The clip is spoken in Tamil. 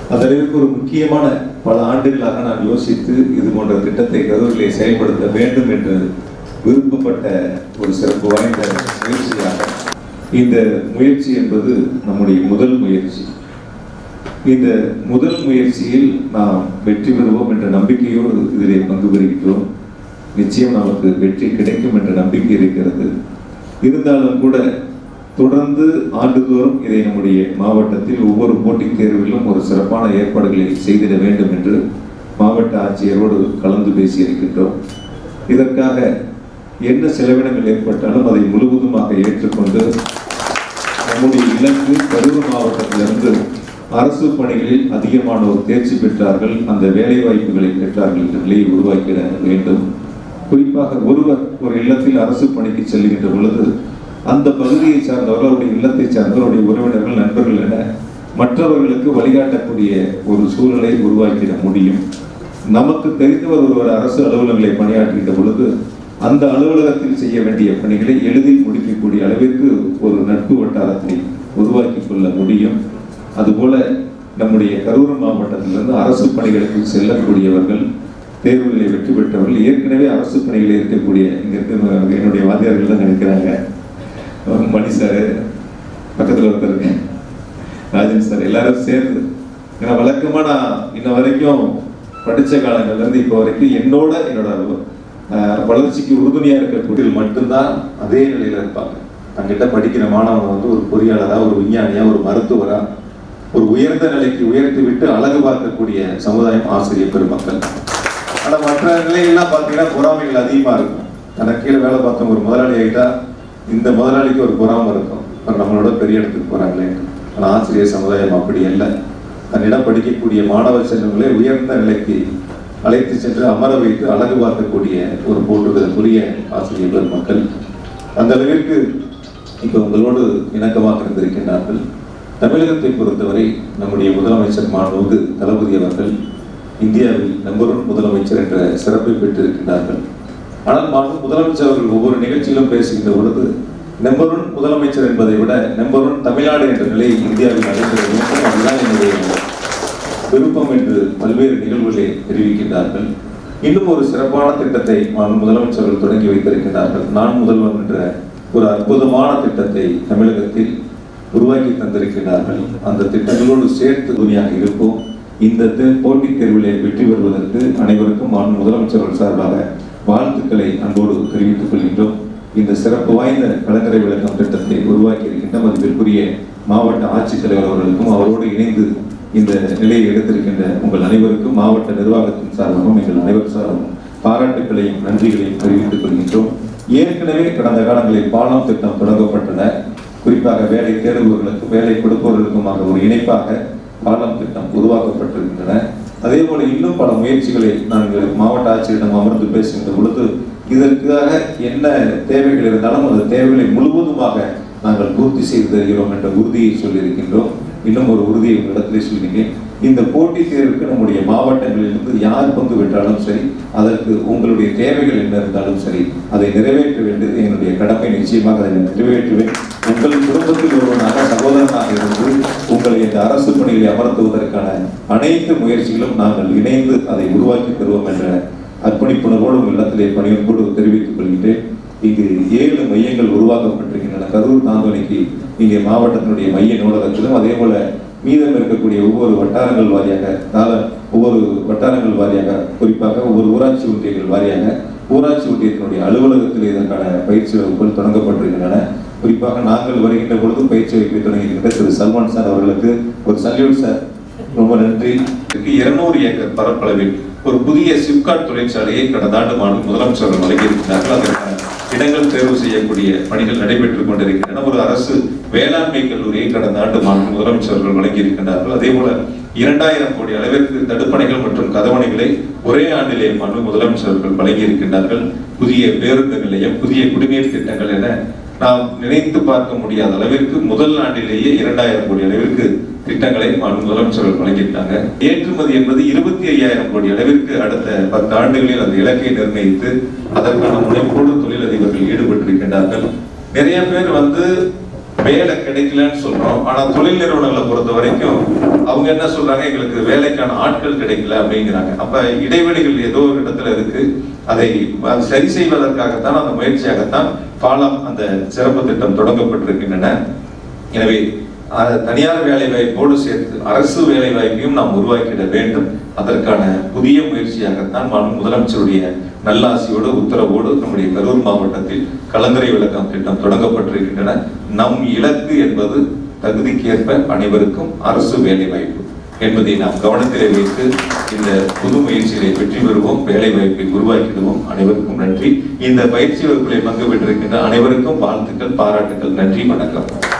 அந்த அளவிற்கு ஒரு முக்கியமான பல ஆண்டுகளாக நான் யோசித்து இது போன்ற திட்டத்தை கரூரிலே செயல்படுத்த வேண்டும் என்று விருப்பப்பட்ட ஒரு சிறப்பு வாய்ந்த முயற்சியாக இந்த முயற்சி என்பது நம்முடைய முதல் முயற்சி இந்த முதல் முயற்சியில் நாம் வெற்றி பெறுவோம் என்ற நம்பிக்கையோடு இதிலே பங்கு பெறுகின்றோம் நிச்சயம் நமக்கு வெற்றி கிடைக்கும் என்ற நம்பிக்கை இருக்கிறது இருந்தாலும் கூட தொடர்ந்து ஆண்டுதோறும் இதை நம்முடைய மாவட்டத்தில் ஒவ்வொரு போட்டித் தேர்விலும் ஒரு சிறப்பான ஏற்பாடுகளை செய்திட வேண்டும் என்று மாவட்ட ஆட்சியரோடு கலந்து பேசியிருக்கின்றோம் இதற்காக என்ன செலவினங்கள் ஏற்பட்டாலும் அதை முழுவதுமாக ஏற்றுக்கொண்டு நம்முடைய இலக்கு கரூர் மாவட்டத்திலிருந்து அரசு பணிகளில் அதிகமானோர் தேர்ச்சி பெற்றார்கள் அந்த வேலை வாய்ப்புகளை பெற்றார்கள் என்ற நிலையை உருவாக்கிட வேண்டும் குறிப்பாக ஒருவர் ஒரு இல்லத்தில் அரசு பணிக்கு செல்லுகின்ற பொழுது அந்த பகுதியை சார்ந்தவர்கள் அவருடைய இல்லத்தை சார்ந்தவருடைய உறவினர்கள் நண்பர்கள் என மற்றவர்களுக்கு வழிகாட்டக்கூடிய ஒரு சூழலை உருவாக்கிட முடியும் நமக்கு தெரிந்தவர் ஒருவர் அரசு அலுவலகங்களை பணியாற்றுகின்ற பொழுது அந்த அலுவலகத்தில் செய்ய வேண்டிய பணிகளை எளிதில் முடிக்கக்கூடிய அளவிற்கு ஒரு நட்பு வட்டாரத்தை உருவாக்கி கொள்ள முடியும் அதுபோல நம்முடைய கரூர் மாவட்டத்திலிருந்து அரசு பணிகளுக்கு செல்லக்கூடியவர்கள் தேர்வுகளில் வெற்றி பெற்றவர்கள் ஏற்கனவே அரசு பணிகளில் இருக்கக்கூடிய இங்க இருக்க என்னுடைய வாத்தியார்கள் தான் நினைக்கிறாங்க மணி சார் பக்கத்தில் ஒருத்தருங்க ராஜன் சார் எல்லாரும் சேர்ந்து ஏன்னா வழக்கமா நான் இன்ன வரைக்கும் படிச்ச காலங்கள்ல இருந்து இப்போ வரைக்கும் என்னோட என்னோட அஹ், வளர்ச்சிக்கு உறுதுணையா இருக்கக்கூடிய மட்டும்தான் அதே நிலையில இருப்பாங்க தங்கிட்ட படிக்கிற மாணவன் வந்து ஒரு பொறியாளரா ஒரு விஞ்ஞானியா ஒரு மருத்துவரா ஒரு உயர்ந்த நிலைக்கு உயர்த்தி விட்டு அழகு பார்க்கக்கூடிய சமுதாயம் ஆசிரியர் பெருமக்கள் ஆனா மற்ற நிலையெல்லாம் பார்த்தீங்கன்னா பொறாமைகள் அதிகமா இருக்கும் தனக்கு கீழே வேலை பார்த்தவங்க ஒரு முதலாளி ஆகிட்டா இந்த முதலாளிக்கு ஒரு பொறாமை இருக்கும் அப்புறம் நம்மளோட பெரிய இடத்துக்கு போறாங்களே ஆனா ஆசிரியர் சமுதாயம் அப்படி அல்ல தன்னிடம் படிக்கக்கூடிய மாணவ செல்வங்களை உயர்ந்த நிலைக்கு அழைத்து சென்று அமர வைத்து அழகு பார்க்கக்கூடிய ஒரு போற்றுதலுக்குரிய ஆசிரியர் பெருமக்கள் அந்த அளவிற்கு இப்போ உங்களோடு இணக்கமாக இருந்திருக்கின்றார்கள் தமிழகத்தை பொறுத்தவரை நம்முடைய முதலமைச்சர் மாண்புமிகு தளபதி அவர்கள் இந்தியாவில் நம்பர் ஒன் முதலமைச்சர் என்ற சிறப்பை பெற்றிருக்கிறார்கள் ஆனால் மாண்பு முதலமைச்சர் அவர்கள் ஒவ்வொரு நிகழ்ச்சியிலும் பேசுகின்ற பொழுது நம்பர் ஒன் முதலமைச்சர் என்பதை விட நம்பர் ஒன் தமிழ்நாடு என்ற நிலை இந்தியாவில் அடைந்திட வேண்டும் அதுதான் என்னுடைய விருப்பம் என்று பல்வேறு நிகழ்வுகளை தெரிவிக்கின்றார்கள் இன்னும் ஒரு சிறப்பான திட்டத்தை மாண்பு முதலமைச்சர்கள் தொடங்கி வைத்திருக்கிறார்கள் நான் முதல்வன் என்ற ஒரு அற்புதமான திட்டத்தை தமிழகத்தில் உருவாக்கி தந்திருக்கிறார்கள் அந்த திட்டங்களோடு சேர்த்து துணியாக இருப்போம் இந்த தே- போட்டித் தேர்விலே வெற்றி பெறுவதற்கு அனைவருக்கும் மாண்பு முதலமைச்சர்கள் சார்பாக வாழ்த்துக்களை அன்போடு தெரிவித்துக் கொள்கின்றோம் இந்த சிறப்பு வாய்ந்த கலங்கரை விளக்கம் திட்டத்தை உருவாக்கி இருக்கின்ற மதிப்பிற்குரிய மாவட்ட ஆட்சித்தலைவர் அவர்களுக்கும் அவரோடு இணைந்து இந்த நிலையை எடுத்திருக்கின்ற உங்கள் அனைவருக்கும் மாவட்ட நிர்வாகத்தின் சார்பாகவும் எங்கள் அனைவர் சார்பாகவும் பாராட்டுக்களையும் நன்றிகளையும் தெரிவித்துக் கொள்கின்றோம் ஏற்கனவே கடந்த காலங்களில் பாலம் திட்டம் தொடங்கப்பட்டன குறிப்பாக வேலை தேடுபவர்களுக்கு வேலை கொடுப்பவர்களுக்குமாக ஒரு இணைப்பாக பாலம் திட்டம் உருவாக்கப்பட்டிருக்கின்றன அதே போல இன்னும் பல முயற்சிகளை நாங்கள் மாவட்ட ஆட்சியரிடம் அமர்ந்து பேசுகின்ற பொழுது இதற்காக என்ன தேவைகள் இருந்தாலும் அந்த தேவைகளை முழுவதுமாக நாங்கள் பூர்த்தி செய்து தருகிறோம் என்ற உறுதியை சொல்லியிருக்கின்றோம் இன்னும் ஒரு உறுதியை உங்களிடத்திலே சொல்கிறேன் இந்த போட்டித் தேர்வுக்கு நம்முடைய மாவட்டங்களிலிருந்து யார் பங்கு பெற்றாலும் சரி அதற்கு உங்களுடைய தேவைகள் என்ன இருந்தாலும் சரி அதை நிறைவேற்ற வேண்டியது என்னுடைய கடமை நிச்சயமாக அதை நான் நிறைவேற்றுவேன் உங்கள் குடும்பத்தில் ஒருவனாக சகோதரனாக இருந்து உங்களை இந்த அரசு பணிகளை அமர்த்துவதற்கான அனைத்து முயற்சிகளும் நாங்கள் இணைந்து அதை உருவாக்கி தருவோம் என்ற அர்ப்பணிப்புணர்வோடு உங்கள் இடத்திலே பணியோடு தெரிவித்துக் கொள்கிறேன் இங்கு ஏழு மையங்கள் உருவாக்கப்பட்டிருக்கின்றன கரூர் தாந்தோணிக்கு இங்கே மாவட்டத்தினுடைய மைய நூலகத்திலும் அதே போல மீதம் இருக்கக்கூடிய ஒவ்வொரு வட்டாரங்கள் வாரியாக கால ஒவ்வொரு வட்டாரங்கள் வாரியாக குறிப்பாக ஒவ்வொரு ஊராட்சி ஒன்றியங்கள் வாரியாக ஊராட்சி ஒன்றியத்தினுடைய அலுவலகத்தில் இதற்கான பயிற்சி வகுப்புகள் தொடங்கப்பட்டிருக்கின்றன குறிப்பாக நாங்கள் வருகின்ற பொழுது பயிற்சி வகுப்பை தொடங்கியிருக்கின்ற திரு சல்மான் சார் அவர்களுக்கு ஒரு சல்யூட் சார் ரொம்ப நன்றி இருநூறு ஏக்கர் பரப்பளவில் ஒரு புதிய சிப்காட் தொழிற்சாலையை கடந்த ஆண்டு மாநில முதலமைச்சர்கள் வழங்கியிருக்கிறார்கள் அதற்கான இடங்கள் தேர்வு செய்யக்கூடிய பணிகள் நடைபெற்றுக் கொண்டிருக்கின்றன ஒரு அரசு வேளாண்மை கல்லூரியை கடந்த ஆண்டு மாநில முதலமைச்சர்கள் வழங்கியிருக்கிறார்கள் அதே போல இரண்டாயிரம் கோடி அளவிற்கு தடுப்பணைகள் மற்றும் கதவணைகளை ஒரே ஆண்டிலே மாண்பு முதலமைச்சர்கள் வழங்கியிருக்கின்றார்கள் புதிய பேருந்து நிலையம் புதிய குடிநீர் திட்டங்கள் என நாம் நினைத்து பார்க்க முடியாத அளவிற்கு முதல் ஆண்டிலேயே இரண்டாயிரம் கோடி அளவிற்கு திட்டங்களை மாண்பு முதலமைச்சர்கள் வழங்கியிருக்காங்க ஏற்றுமதி என்பது இருபத்தி ஐயாயிரம் கோடி அளவிற்கு அடுத்த பத்து ஆண்டுகளில் அந்த இலக்கை நிர்ணயித்து அதற்கான முனைப்போடு தொழிலதிபர்கள் ஈடுபட்டிருக்கின்றார்கள் நிறைய பேர் வந்து வேலை கிடைக்கலன்னு சொல்றோம் ஆனா தொழில் நிறுவனங்களை பொறுத்த வரைக்கும் அவங்க என்ன சொல்றாங்க எங்களுக்கு வேலைக்கான ஆட்கள் கிடைக்கல அப்படிங்கிறாங்க அப்ப இடைவெளிகள் ஏதோ ஒரு இடத்துல இருக்கு அதை அதை சரி செய்வதற்காகத்தான் அந்த முயற்சியாகத்தான் பாலம் அந்த சிறப்பு திட்டம் தொடங்கப்பட்டிருக்கின்றன எனவே அஹ், தனியார் வேலை வாய்ப்போடு சேர்த்து அரசு வேலை வாய்ப்பையும் நாம் உருவாக்கிட வேண்டும் அதற்கான புதிய முயற்சியாகத்தான் மாண்பு முதலமைச்சருடைய நல்லாசியோடு உத்தரவோடு நம்முடைய கரூர் மாவட்டத்தில் கலங்கரை விளக்கம் திட்டம் தொடங்கப்பட்டிருக்கின்றன நம் இலக்கு என்பது தகுதிக்கேற்ப அனைவருக்கும் அரசு வேலை வாய்ப்பு என்பதை நாம் கவனத்திலே வைத்து இந்த புது முயற்சிகளை வெற்றி பெறுவோம் வேலை வாய்ப்பை உருவாக்கிடுவோம் அனைவருக்கும் நன்றி இந்த பயிற்சி வகுப்பிலே பங்கு பெற்றிருக்கின்ற அனைவருக்கும் வாழ்த்துக்கள் பாராட்டுக்கள் நன்றி வணக்கம்